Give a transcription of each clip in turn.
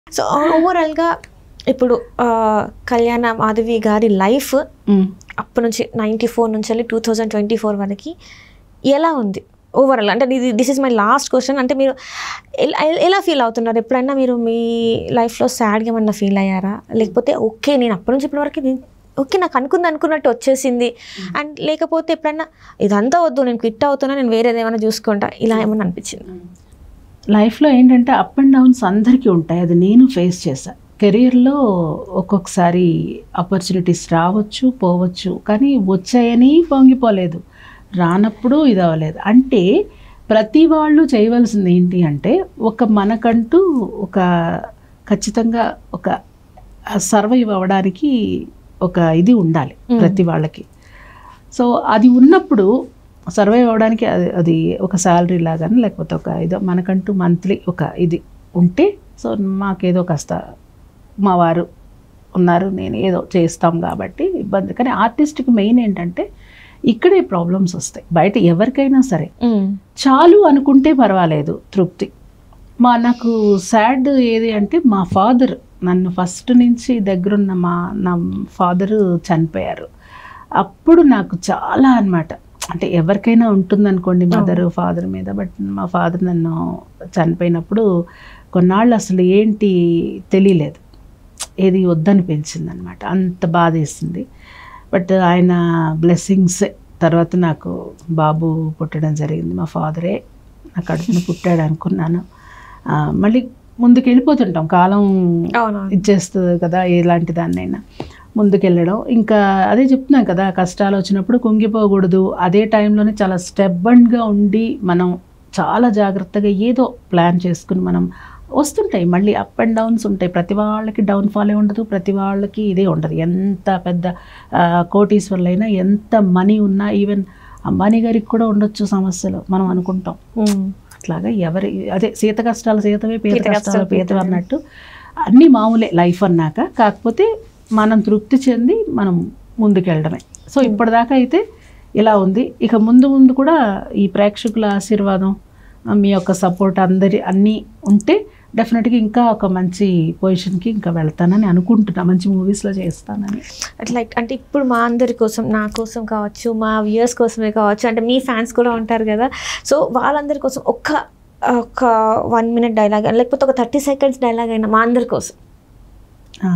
So ఓవరాల్గా ఇప్పుడు ఆ, కళ్యాణ మాధవి గారి లైఫ్ అప్పటి నుంచి నైంటీ ఫోర్ నుంచి వెళ్ళి టూ థౌజండ్ ట్వంటీ ఫోర్ వరకు ఎలా ఉంది ఓవరాల్ అంటే this is my last question అంటే మీరు ఎల్- ఎల్- ఎలా ఫీల్ అవుతున్నారు ఎప్పుడైనా మీరు మీ లైఫ్లో సాడ్గా ఏమన్నా ఫీల్ అయ్యారా లేకపోతే ఓకే నేను అప్పటి నుంచి ఇప్పటి వరకు నేను- ఓకే నాకు అనుకుంది అనుకున్నట్టు వచ్చేసింది అండ్ లేకపోతే ఎప్పుడైనా ఇదంతా వద్దు నేను క్విట్ అవుతున్నా నేను వేరేది ఏమైనా చూసుకుంటా ఇలా ఏమన్నా అనిపించింది లైఫ్లో ఏంటంటే అప్ అండ్ డౌన్స్ అందరికీ ఉంటాయి అది నేను ఫేస్ చేశా కెరీర్లో ఒక్కొక్కసారి ఆపర్చునిటీస్ రావచ్చు పోవచ్చు కానీ వచ్చాయని పొంగిపోలేదు రానప్పుడు ఇది అవ్వలేదు అంటే ప్రతి వాళ్ళు చేయవలసింది ఏంటి అంటే ఒక మనకంటూ ఒక ఖచ్చితంగా ఒక సర్వైవ్ అవ్వడానికి ఒక ఇది ఉండాలి Mm. ప్రతి వాళ్ళకి సో అది ఉన్నప్పుడు సర్వైవ్ అవ్వడానికి అది అది ఒక శాలరీ లాగానే లేకపోతే ఒక ఏదో మనకంటూ మంత్లీ ఒక ఇది ఉంటే సో మాకేదో కాస్త మా వారు ఉన్నారు నేను ఏదో చేస్తాం కాబట్టి ఇబ్బంది కానీ ఆర్టిస్ట్కి మెయిన్ ఏంటంటే ఇక్కడే ప్రాబ్లమ్స్ వస్తాయి బయట ఎవరికైనా సరే చాలు అనుకుంటే పర్వాలేదు తృప్తి మా నాకు సాడ్ ఏది అంటే మా ఫాదర్ నన్ను ఫస్ట్ నుంచి దగ్గరున్న మా నా ఫాదరు చనిపోయారు అప్పుడు నాకు చాలా అన్నమాట అంటే ఎవరికైనా ఉంటుందనుకోండి మదర్ ఫాదర్ మీద బట్ మా ఫాదర్ నన్ను చనిపోయినప్పుడు కొన్నాళ్ళు అసలు ఏంటి తెలియలేదు ఏది వద్దనిపించింది అనమాట అంత బాధ వేసింది బట్ ఆయన బ్లెస్సింగ్స్ తర్వాత నాకు బాబు పుట్టడం జరిగింది మా ఫాదరే నా కడుపున పుట్టాడు అనుకున్నాను ఆ, మళ్ళీ ముందుకు వెళ్ళిపోతుంటాం కాలం అవునవును ఇచ్చేస్తుంది కదా ఎలాంటి దాన్నైనా ముందుకెళ్ళడం ఇంకా అదే చెప్తున్నాం కదా కష్టాలు వచ్చినప్పుడు కుంగిపోకూడదు అదే టైంలోనే చాలా స్టెబ్బండ్గా ఉండి మనం చాలా జాగ్రత్తగా ఏదో ప్లాన్ చేసుకుని మనం వస్తుంటాయి మళ్ళీ అప్ అండ్ డౌన్స్ ఉంటాయి ప్రతి వాళ్ళకి డౌన్ఫాలే ఉండదు ప్రతి వాళ్ళకి ఇదే ఉండదు ఎంత పెద్ద ఆ, కోటీశ్వర్లైనా ఎంత మనీ ఉన్నా ఈవెన్ అంబానీ గారికి కూడా ఉండొచ్చు సమస్యలు మనం అనుకుంటాం ఉమ్. అట్లాగా ఎవరి అదే సీత కష్టాలు సీతవే పీత పీత కష్టాలు కష్టాలు పీతవే పీతవే. అన్నట్టు అన్నీ మామూలే లైఫ్ అన్నాక కాకపోతే మనం తృప్తి చెంది మనం ముందుకెళ్ళడమే సో ఇప్పటిదాకా అయితే ఇలా ఉంది ఇక ముందు ముందు కూడా ఈ ప్రేక్షకుల ఆశీర్వాదం ఆ, మీ యొక్క సపోర్ట్ అందరి అన్నీ ఉంటే డెఫినెట్గా ఇంకా ఒక మంచి పొజిషన్కి ఇంకా వెళ్తానని అనుకుంటున్నా మంచి మూవీస్లో చేస్తానని అట్లా అంటే ఇప్పుడు మా అందరి కోసం నా కోసం కావచ్చు మా వ్యూయర్స్ కోసమే కావచ్చు అంటే మీ ఫ్యాన్స్ కూడా ఉంటారు కదా సో వాళ్ళందరి కోసం ఒక్క ఒక వన్ మినిట్ డైలాగ్ లేకపోతే ఒక థర్టీ సెకండ్స్ డైలాగ్ అయినా మా అందరి కోసం ఆ,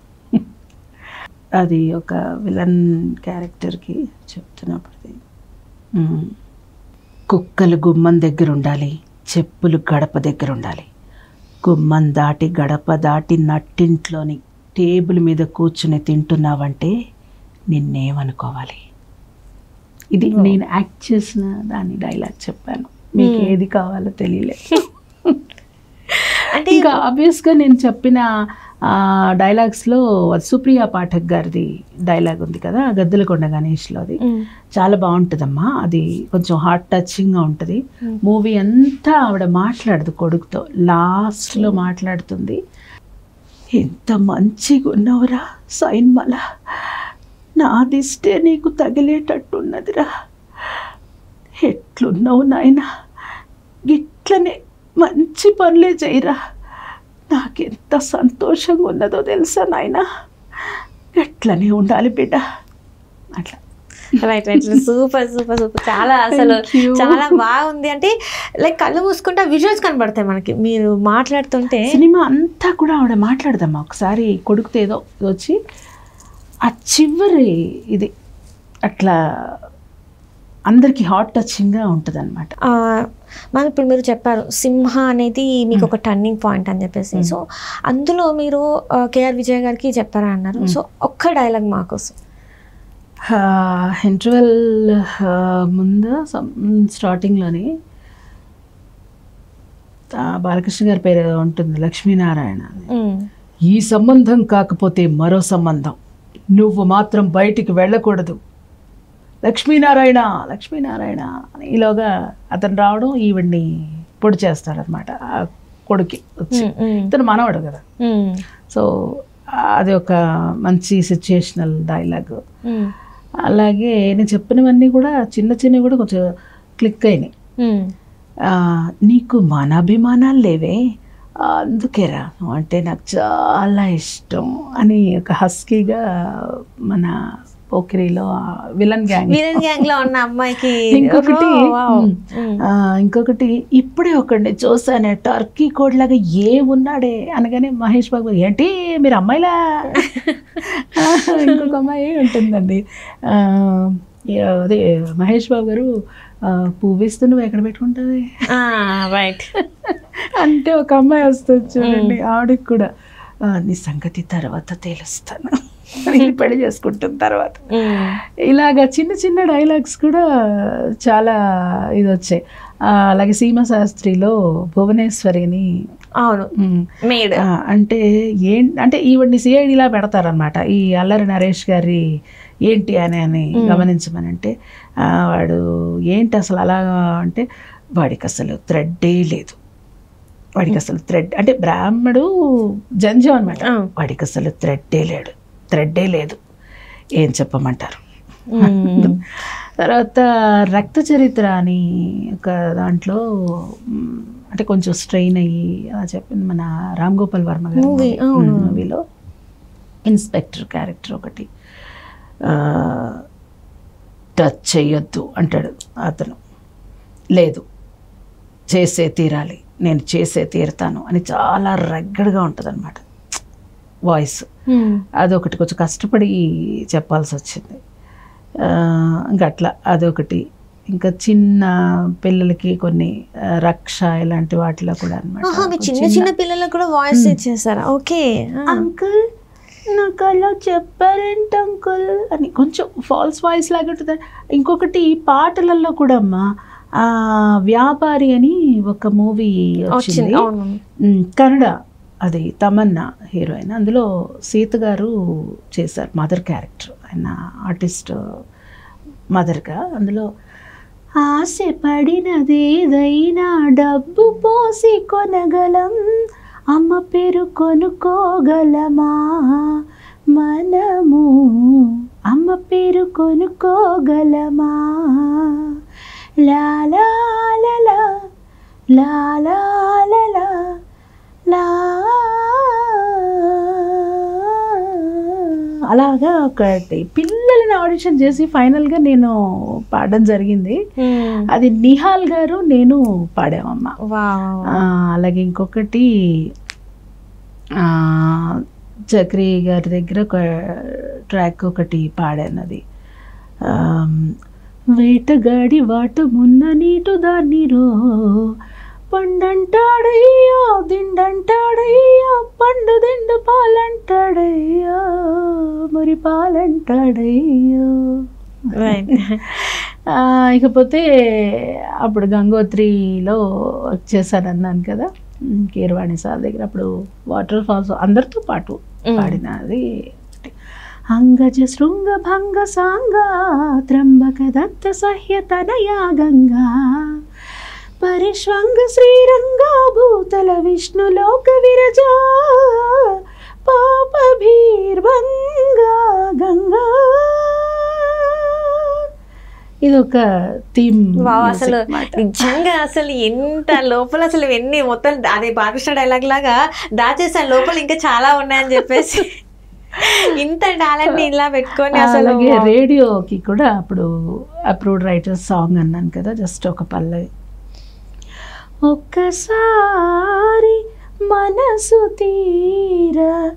అది ఒక విలన్ క్యారెక్టర్కి చెప్తున్నప్పుడు ఉమ్. కుక్కలు గుమ్మం దగ్గర ఉండాలి చెప్పులు గడప దగ్గర ఉండాలి గుమ్మం దాటి గడప దాటి నట్టింట్లోని టేబుల్ మీద కూర్చుని తింటున్నావంటే నిన్నేమనుకోవాలి ఇది Oh. నేను యాక్ట్ చేసిన దాని డైలాగ్ చెప్పాను మీకు Hmm. ఏది కావాలో తెలియలేదు అంటే ఇంకా ఆబ్వియస్గా నేను చెప్పిన డైలాగ్స్లో సుప్రియ పాఠక్ గారిది డైలాగ్ ఉంది కదా గద్దెలకొండ గణేష్లోది ఉమ్, చాలా బాగుంటుందమ్మా అది కొంచెం హార్ట్ టచింగ్గా ఉంటుంది ఉమ్. మూవీ అంతా ఆవిడ మాట్లాడదు కొడుకుతో లాస్ట్లో మాట్లాడుతుంది ఎంత మంచిగా ఉన్నవరా సైన్మల నా దిష్టే నీకు తగిలేటట్టున్నదిరా ఎట్లున్నావు నాయనా గిట్లనే మంచి పనులే చేయరా నాకెంత సంతోషంగా ఉన్నదో తెలుసా నాయనా ఎట్లనే ఉండాలి బిడ్డ అట్లా right right super super super చాలా అసలు Thank you. చాలా బాగుంది అంటే లైక్ కళ్ళు మూసుకుంటే విజువల్స్ కనబడతాయి మనకి మీరు మాట్లాడుతుంటే సినిమా అంతా కూడా ఆవిడ మాట్లాడదమ్మా ఒకసారి కొడుకుతో ఏదో వచ్చి ఆ చివరి ఇది అట్లా అందరికీ హార్ట్ టచింగ్గా ఉంటుంది అనమాట ఆ, మ్యామ్ ఇప్పుడు మీరు చెప్పారు సింహ అనేది మీకు ఒక టర్నింగ్ పాయింట్ అని చెప్పేసి Hmm. సో అందులో మీరు కేఆర్ విజయ్ గారికి చెప్పారా అన్నారు Hmm. సో ఒక్క డైలాగ్ మా కోసం ఇంటర్వెల్ ముందు స్టార్టింగ్లోని బాలకృష్ణ గారి పేరు ఏదో ఉంటుంది లక్ష్మీనారాయణ అని. ఉమ్, ఈ సంబంధం కాకపోతే మరో సంబంధం నువ్వు మాత్రం బయటికి వెళ్ళకూడదు లక్ష్మీనారాయణ లక్ష్మీనారాయణ అని ఈలోగా అతను రావడం ఈవిడ్ని పొడి చేస్తాడనమాట ఆ కొడుకి వచ్చి ఉమ్, ఉమ్, ఇతను మనవాడు కదా ఉమ్, సో అది ఒక మంచి సిచ్యుయేషనల్ డైలాగ్ ఉమ్, అలాగే నేను చెప్పినవన్నీ కూడా చిన్న చిన్నవి కూడా కొంచెం క్లిక్ అయినాయి ఉమ్, ఆ, నీకు మానాభిమానాలు లేవే అందుకే రా నువ్వు అంటే నాకు చాలా ఇష్టం అని ఒక హస్కీగా మన పోకిరిలో విలన్ గ్యాంగ్ విలన్ గ్యాంగ్ లో ఉన్న అమ్మాయికి ఇంకొకటి Oh, wow. మ్, Mm. ఆ, ఇంకొకటి ఇప్పుడే ఒకడిని చూసానే టర్కీ కోడ్ లాగా ఏ ఉన్నాడే అనగానే మహేష్ బాబు గారు, ఏంటి మీరు అమ్మాయిలా ఆ, ఇంకొక అమ్మాయి ఉంటుందండి ఆ, ఏ- అదే మహేష్ బాబు గారు ఆ, పువ్వు ఇస్తూ నువ్వు ఎక్కడ పెట్టుకుంటుంది రైట్ అంటే ఒక అమ్మాయి వస్తుంది చూడండి ఆవిడకి కూడా ఆ, నీ సంగతి తర్వాత తెలుస్తాను నేను పెళ్లి చేసుకుంటున్న తర్వాత ఇలాగ చిన్న చిన్న డైలాగ్స్ కూడా చాలా ఇది వచ్చాయి ఆ, అలాగే సీమ శాస్త్రిలో భువనేశ్వరిని అవును ఉమ్, మేడ్ ఆ, అంటే ఏం అంటే ఈవిడ్ని సిఐడిలా పెడతారనమాట ఈ అల్లరి నరేష్ గారి ఏంటి అని అని గమనించమని అంటే ఆ, వాడు ఏంటి అసలు అలా అంటే వాడికి అసలు థ్రెడ్డే లేదు వాడికి అసలు థ్రెడ్ అంటే బ్రాహ్మడు జంజం అనమాట ఆ. వాడికి అసలు థ్రెడ్డే లేడు థ్రెడ్డే లేదు ఏం చెప్పమంటారు తర్వాత రక్త చరిత్ర అని ఒక దాంట్లో మ్, అంటే కొంచెం స్ట్రెయిన్ అయ్యి అలా చెప్పింది మన రామ్ గోపాల్ వర్మ గారి Movie, movie. అవును. మ్, మూవీలో ఇన్స్పెక్టర్ క్యారెక్టర్ ఒకటి టచ్ చేయొద్దు అంటాడు అతను లేదు చేసే తీరాలి నేను చేసే తీరుతాను అని చాలా రగ్గడగా ఉంటుంది అనమాట వాయిస్ అదొకటి కొంచెం కష్టపడి చెప్పాల్సి వచ్చింది ఆ, ఇంకా అట్లా అదొకటి ఇంకా చిన్న పిల్లలకి కొన్ని ఆ, రక్ష ఇలాంటి వాటిలో కూడా అనమాట మీరు చిన్న చిన్న పిల్లలకు కూడా వాయిస్ ఇచ్చేసారా ఓకే అంకుల్ నాకు అలా చెప్పారేంటి అంకుల్ అని కొంచెం ఫాల్స్ వాయిస్ లాగా ఉంటుంది ఇంకొకటి ఈ పాటలలో కూడా అమ్మా ఆ, వ్యాపారి అని ఒక మూవీ వచ్చింది వచ్చింది అవును ఉమ్, కన్నడ అది తమన్నా హీరోయిన్ అందులో సీత గారు చేశారు మదర్ క్యారెక్టర్ ఆయన ఆర్టిస్ట్ మదర్గా అందులో ఆశ పడినదేదైనా డబ్బు పోసి కొనగలం అమ్మ పేరు కొనుక్కోగలమా మనము అమ్మ పేరు కొనుక్కోగలమా లాలా లాలా లాలా లాలా లా అలాగా ఒకటి పిల్లల్ని ఆడిషన్ చేసి ఫైనల్గా నేను పాడడం జరిగింది అది నిహాల్ గారు నేను పాడామమ్మ వావ్ ఆ, అలాగే ఇంకొకటి ఆ, చక్రి గారి దగ్గర ఒక ట్రాక్ ఒకటి పాడాను అది ఆమ్, వేటగాడి వాట మున్న నీటు దాన్ని రో పండంటాడయ్యో దిండంటాడయ్యో పండు దిండు పాలంటాడయ్యో మరి పాలంటాడయ్యో రైట్ ఆ, ఇకపోతే అప్పుడు గంగోత్రిలో చేశాను అన్నాను కదా ఉమ్, కీరవాణి సార్ దగ్గర అప్పుడు వాటర్ ఫాల్స్ అందరితో పాటు Mm. పాడినది ఒకటి. అంగజ శృంగ భంగ సాంగ త్రంబక దత్త సహ్య తనయా గంగా పరిష్వంగ శ్రీరంగా భూతల విష్ణులోక విరజా పాప భీర్భంగా గంగా ఇది ఒక థీమ్ వావ్ అసలు నిజంగా అసలు ఎంత లోపల అసలు ఎన్ని మొత్తం అదే బాలకృష్ణ డైలాగ్ లాగా దాచేసాను లోపల ఇంకా చాలా ఉన్నాయని చెప్పేసి ఇంత టాలెంట్ ని ఇలా పెట్టుకొని అసలు అలాగే రేడియోకి కూడా అప్పుడు అప్రూవ్డ్ రైటర్ సాంగ్ అన్నాను కదా జస్ట్ ఒక పల్లవి ఒక్కసారి మనసు తీర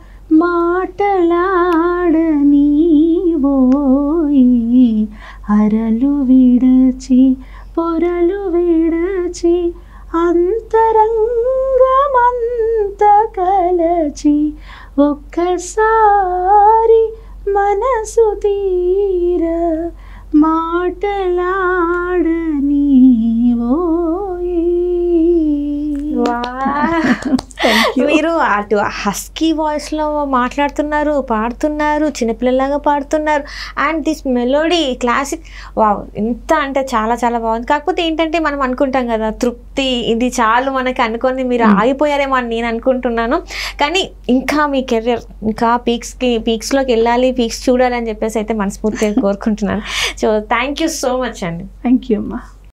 మాటలాడని ఓయి అరలు విడచి పొరలు విడచి అంతరంగమంత కలచి ఒక్కసారి మనసు తీర మాటలాడని ఓయి మీరు అటు హస్కీ వాయిస్ లో మాట్లాడుతున్నారు పాడుతున్నారు చిన్నపిల్లలాగా పాడుతున్నారు and this melody classic wow ఎంత అంటే చాలా చాలా బాగుంది కాకపోతే ఏంటంటే మనం అనుకుంటాం కదా తృప్తి ఇది చాలు మనకి అనుకొని మీరు ఆగిపోయారేమో అని నేను అనుకుంటున్నాను కానీ ఇంకా మీ కెరియర్ ఇంకా పీక్స్కి పీక్స్లోకి వెళ్ళాలి పీక్స్ చూడాలి అని చెప్పేసి అయితే మనస్ఫూర్తిగా కోరుకుంటున్నాను so thank you so much అండి థ్యాంక్ యూ అమ్మా